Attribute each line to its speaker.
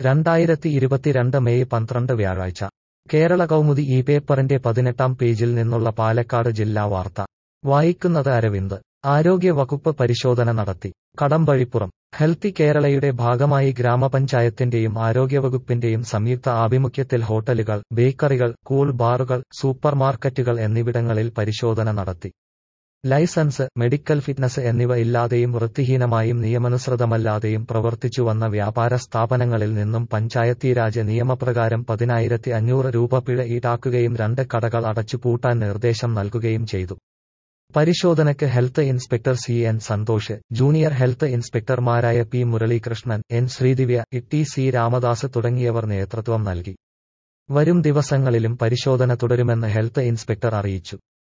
Speaker 1: രണ്ടായിരത്തി ഇരുപത്തിരണ്ട് മെയ് പന്ത്രണ്ട് വ്യാഴാഴ്ച കേരള കൗമുദി ഈ പേപ്പറിന്റെ പതിനെട്ടാം പേജിൽ നിന്നുള്ള പാലക്കാട് ജില്ലാ വാർത്ത വായിക്കുന്നത് അരവിന്ദ് ആരോഗ്യ വകുപ്പ് പരിശോധന നടത്തി കടമ്പഴിപ്പുറം ഹെൽത്തി കേരളയുടെ ഭാഗമായി ഗ്രാമപഞ്ചായത്തിന്റെയും ആരോഗ്യവകുപ്പിന്റെയും സംയുക്ത ആഭിമുഖ്യത്തിൽ ഹോട്ടലുകൾ ബേക്കറികൾ കൂൾ ബാറുകൾ സൂപ്പർമാർക്കറ്റുകൾ എന്നിവിടങ്ങളിൽ പരിശോധന നടത്തി ലൈസൻസ് മെഡിക്കൽ ഫിറ്റ്നസ് എന്നിവ ഇല്ലാതെയും വൃത്തിഹീനമായും നിയമാനുസൃതമല്ലാതെയും പ്രവർത്തിച്ചുവന്ന വ്യാപാര സ്ഥാപനങ്ങളിൽ നിന്നും പഞ്ചായത്തീരാജ് നിയമപ്രകാരം പതിനായിരത്തി അഞ്ഞൂറ് രൂപ പിഴ ഈടാക്കുകയും രണ്ട് കടകൾ അടച്ചുപൂട്ടാൻ നിർദ്ദേശം നൽകുകയും ചെയ്തു പരിശോധനയ്ക്ക് health inspector C N Santhosh junior health ഇൻസ്പെക്ടർമാരായ P Muralikrishnan N Sreedivya T C Ramadas തുടങ്ങിയവർ നേതൃത്വം നൽകി വരും ദിവസങ്ങളിലും പരിശോധന തുടരുമെന്ന് ഹെൽത്ത് ഇൻസ്പെക്ടർ അറിയിച്ചു